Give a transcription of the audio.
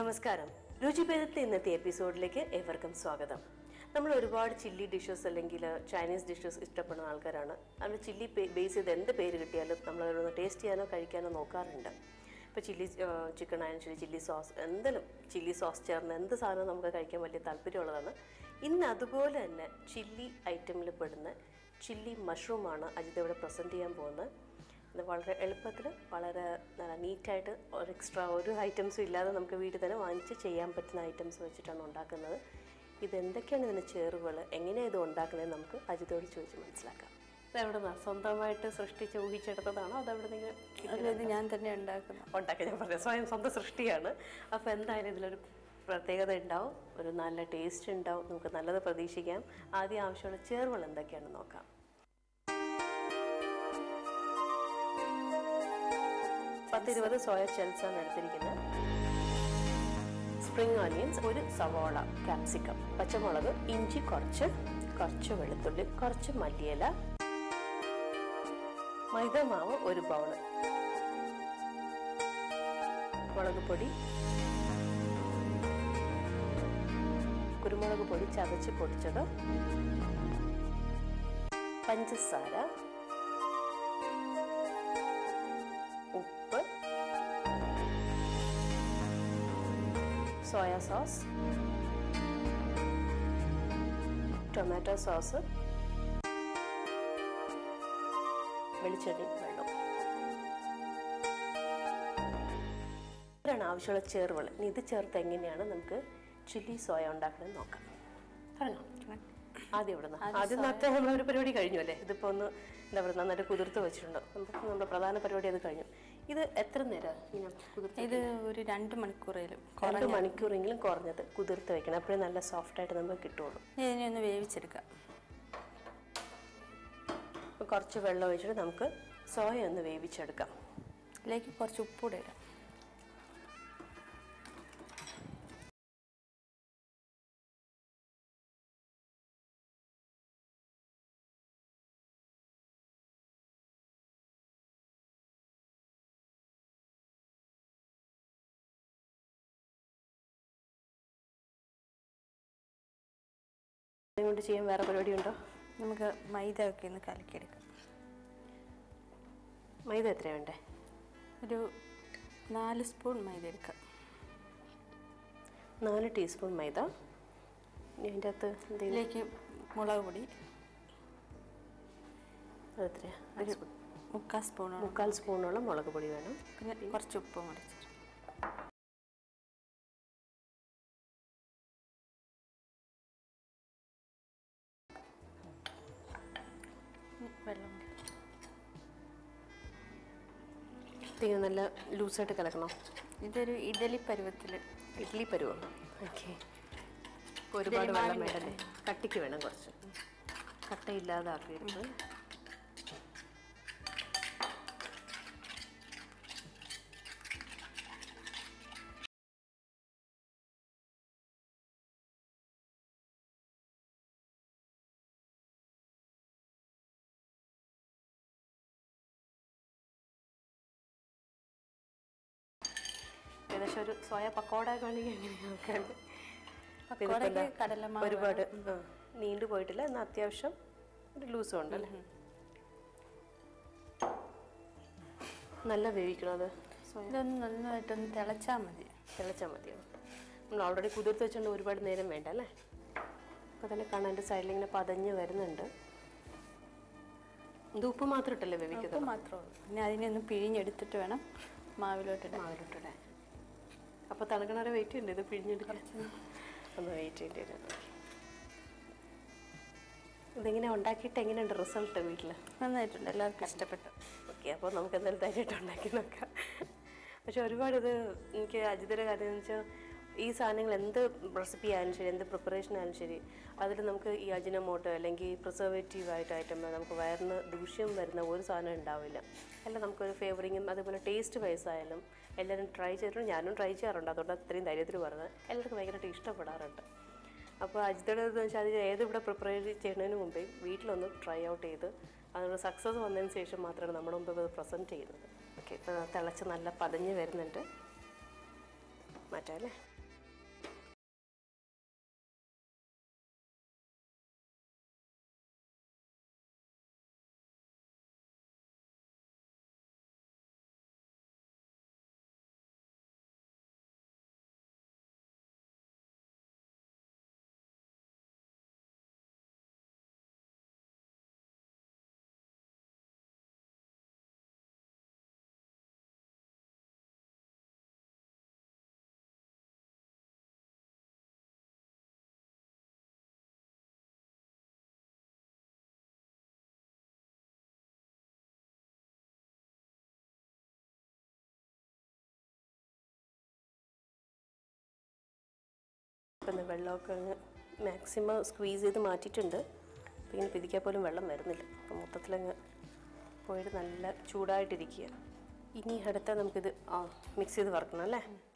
നമസ്കാരം രുചിഭേദത്തിലെ ഇന്നത്തെ എപ്പിസോഡിലേക്ക് ഏവർക്കും സ്വാഗതം നമ്മൾ ഒരുപാട് ചില്ലി ഡിഷസ് അല്ലെങ്കിൽ ചൈനീസ് ഡിഷസ് ഇഷ്ടപ്പെടുന്ന ആൾക്കാരാണ് അതിൽ ചില്ലി ബേസ് ചെയ്ത് എന്ത് പേര് കിട്ടിയാലും നമ്മൾ അതൊന്ന് ടേസ്റ്റ് ചെയ്യാനോ കഴിക്കാനോ നോക്കാറുണ്ട് ഇപ്പോൾ ചില്ലി ചിക്കൻ ആയാലും ശരി ചില്ലി സോസ് എന്തെങ്കിലും ചില്ലി സോസ് ചേർന്ന് എന്ത് സാധനവും നമുക്ക് കഴിക്കാൻ വലിയ താല്പര്യമുള്ളതാണ് ഇന്ന് അതുപോലെ തന്നെ ചില്ലി ഐറ്റമിൽ പെടുന്ന ചില്ലി മഷ്റൂമാണ് അജിത് ഇവിടെ പ്രസൻറ്റ് ചെയ്യാൻ പോകുന്നത് ഇത് വളരെ എളുപ്പത്തിൽ വളരെ നല്ല നീറ്റായിട്ട് ഒരു എക്സ്ട്രാ ഒരു ഐറ്റംസും ഇല്ലാതെ നമുക്ക് വീട്ടിൽ തന്നെ വാങ്ങിച്ച് ചെയ്യാൻ പറ്റുന്ന ഐറ്റംസ് വെച്ചിട്ടാണ് ഉണ്ടാക്കുന്നത് ഇതെന്തൊക്കെയാണ് ഇതിൻ്റെ ചേരുവകൾ എങ്ങനെയാണ് ഇത് ഉണ്ടാക്കുന്നത് നമുക്ക് അജിതോട് ചോദിച്ച് മനസ്സിലാക്കാം ഇത് എവിടെ നിന്നാണ് സ്വന്തമായിട്ട് സൃഷ്ടിച്ച് ഊഹിച്ചെടുത്തതാണോ അതവിടെ നിങ്ങൾ അല്ല ഇത് ഞാൻ തന്നെ ഉണ്ടാക്കുന്നു ഉണ്ടാക്കി ഞാൻ പറഞ്ഞത് സ്വയം സ്വന്തം സൃഷ്ടിയാണ് അപ്പോൾ എന്തായാലും ഇതിലൊരു പ്രത്യേകത ഉണ്ടാവും ഒരു നല്ല ടേസ്റ്റ് ഉണ്ടാവും നമുക്ക് നല്ലത് പ്രതീക്ഷിക്കാം ആദ്യം ആവശ്യമുള്ള ചേർവകൾ എന്തൊക്കെയാണെന്ന് നോക്കാം പത്തിരുപത് സോയ ചെൽസ് ആണ് എടുത്തിരിക്കുന്നത് സ്പ്രിംഗ് ഓനിയൻസ് ഒരു സവോള ക്യാപ്സിക്കം പച്ചമുളക് ഇഞ്ചി കുറച്ച് കുറച്ച് വെളുത്തുള്ളി കുറച്ച് മല്ലിയില മൈദ മാവ് ഒരു ബൗള് മുളക് പൊടി കുരുമുളക് പൊടി ചതച്ച് പൊടിച്ചത് പഞ്ചസാര ഉപ്പ് സോയ സോസ് ടൊമാറ്റോ സോസ് വെളിച്ചെണ്ണ വെള്ളം ഇതാണ് ആവശ്യമുള്ള ചേർവകൾ ഇനി ഇത് ചേർത്ത് എങ്ങനെയാണ് നമുക്ക് ചില്ലി സോയ ഉണ്ടാക്കുന്നത് നോക്കാം പറഞ്ഞോ ആദ്യം ഇവിടെ നിന്ന് ആദ്യം നേരത്തെ നമ്മളൊരു പരിപാടി കഴിഞ്ഞു അല്ലേ ഇതിപ്പോൾ ഒന്ന് എന്താ പറയുക നന്നായിട്ട് കുതിർത്ത് വെച്ചിട്ടുണ്ട് നമുക്ക് നമ്മുടെ പ്രധാന പരിപാടി അത് കഴിഞ്ഞു ഇത് എത്ര നേരം ഇങ്ങനെ കുതിർത്ത് ഇത് ഒരു രണ്ട് മണിക്കൂറേലും രണ്ട് മണിക്കൂറെങ്കിലും കുറഞ്ഞത് കുതിർത്ത് വെക്കണം അപ്പോഴേ നല്ല സോഫ്റ്റ് ആയിട്ട് നമുക്ക് കിട്ടുള്ളൂ ഇതിനെ ഒന്ന് വേവിച്ചെടുക്കാം അപ്പോൾ കുറച്ച് വെള്ളം ഒഴിച്ചിട്ട് നമുക്ക് സോയ ഒന്ന് വേവിച്ചെടുക്കാം ഇതിലേക്ക് കുറച്ച് ഉപ്പൂടെ ഇടാം അതുകൊണ്ട് ചെയ്യാൻ വേറെ പരിപാടി ഉണ്ടോ നമുക്ക് മൈദ ഒക്കെ ഒന്ന് കലക്കിയെടുക്കാം മൈദ എത്രയാണ് വേണ്ടേ ഒരു നാല് സ്പൂൺ മൈദ എടുക്കാം നാല് ടീസ്പൂൺ മൈദ ഇനി അതിൻ്റെ അകത്ത് എന്തെങ്കിലും ഇതിലേക്ക് മുളക് പൊടി അതെത്രയാ ഒരു മുക്കാൽ സ്പൂണോളം മുക്കാൽ സ്പൂണോളം മുളക് പൊടി വേണം പിന്നെ കുറച്ച് ഉപ്പും കൂടി ചേർക്കാം ഇനി വെള്ളം കൂടി. ഇത് നല്ല ലൂസായിട്ട് കലക്കണം ഇതൊരു ഇഡലി പരുവത്തിൽ ഇഡ്ഡലി പരുവം ഓക്കെ ഒരുപാട് വെള്ളം വേണ്ടല്ലേ കട്ടിക്ക് വേണം കുറച്ച് കട്ടയില്ലാതെ ആക്കിയിട്ട് ഏകദേശം ഒരു സോയ പക്കോട കാണെങ്കിൽ എങ്ങനെയാണ് പക്കോടയ്ക്ക് കടലമാവ് ഒരുപാട് ആ, നീണ്ടു പോയിട്ടില്ല എന്നാൽ അത്യാവശ്യം ഒരു ലൂസും ഉണ്ടല്ലേ നല്ല വേവിക്കണം അത് സോയ ഇതൊന്ന് നന്നായിട്ടൊന്ന് തിളച്ചാൽ മതി തിളച്ചാൽ മതിയോ നമ്മൾ ഓൾറെഡി കുതിർത്ത് വെച്ചുകൊണ്ട് ഒരുപാട് നേരം വേണ്ട അല്ലേ അപ്പോൾ തന്നെ കാണാൻ എൻ്റെ സൈഡിൽ ഇങ്ങനെ പതഞ്ഞ് വരുന്നുണ്ട് ഇത് ഉപ്പ് മാത്രം ഇട്ടല്ലേ വേവിക്കുന്നത് ഉപ്പ് മാത്രമേ ഉള്ളൂ പിന്നെ അതിനെ ഒന്ന് പിഴിഞ്ഞെടുത്തിട്ട് വേണം മാവിലോട്ടിടാൻ മാവിലിട്ടിടെ അപ്പോൾ തണുക്കണ വരെ വെയിറ്റ് ഉണ്ട് ഇത് പിഴിഞ്ഞെടുക്കാൻ ഒന്ന് വെയിറ്റ് ചെയ്യേണ്ടി വരും ഇതിങ്ങനെ ഉണ്ടാക്കിയിട്ട് എങ്ങനെയുണ്ട് റിസൾട്ട് വീട്ടിൽ നന്നായിട്ടുണ്ട് എല്ലാവർക്കും ഇഷ്ടപ്പെട്ടു ഓക്കെ അപ്പോൾ നമുക്ക് എന്തായാലും ധൈര്യമായിട്ട് ഉണ്ടാക്കി നോക്കാം പക്ഷെ ഒരുപാട് ഇത് എനിക്ക് അജിതയുടെ കാര്യം എന്ന് വെച്ചാൽ ഈ സാധനങ്ങൾ എന്ത് റെസിപ്പി ആയാലും ശരി എന്ത് പ്രിപ്പറേഷൻ ആയാലും ശരി അതിൽ നമുക്ക് ഈ അജിനമോട്ടോ അല്ലെങ്കിൽ പ്രിസർവേറ്റീവ് ആയിട്ട് ഐറ്റം നമുക്ക് വയറിന് ദൂഷ്യം വരുന്ന ഒരു സാധനം ഉണ്ടാവില്ല എല്ലാം നമുക്കൊരു ഫേവറിങ്ങും അതുപോലെ ടേസ്റ്റ് വൈസ് ആയാലും എല്ലാവരും ട്രൈ ചെയ്തിട്ടുണ്ട് ഞാനും ട്രൈ ചെയ്യാറുണ്ട് അതുകൊണ്ട് അത്രയും ധൈര്യത്തിൽ പറഞ്ഞത് എല്ലാവർക്കും ഭയങ്കരമായിട്ട് ഇഷ്ടപ്പെടാറുണ്ട് അപ്പോൾ അജിതയുടെ എന്ന് വെച്ചാൽ അത് ഏത് ഇവിടെ പ്രിപ്പയർ ചെയ്യുന്നതിന് മുമ്പേ വീട്ടിലൊന്ന് ട്രൈ ഔട്ട് ചെയ്ത് അതിനുള്ള സക്സസ് വന്നതിന് ശേഷം മാത്രമാണ് നമ്മുടെ മുമ്പ് അത് പ്രസൻറ്റ് ചെയ്യുന്നത് ഓക്കെ ഇപ്പോൾ തിളച്ച് നല്ല പതഞ്ഞ് വരുന്നുണ്ട് മാറ്റാം അല്ലേ വെള്ളമൊക്കെ അങ്ങ് മാക്സിമം സ്ക്വീസ് ചെയ്ത് മാറ്റിയിട്ടുണ്ട് അപ്പോൾ ഇങ്ങനെ പിതിക്കാൻ പോലും വെള്ളം വരുന്നില്ല അപ്പോൾ മൊത്തത്തിലങ്ങ് പോയിട്ട് നല്ല ചൂടായിട്ടിരിക്കുക ഇനി അടുത്ത നമുക്കിത് ആ മിക്സ് ചെയ്ത് വറക്കണം അല്ലേ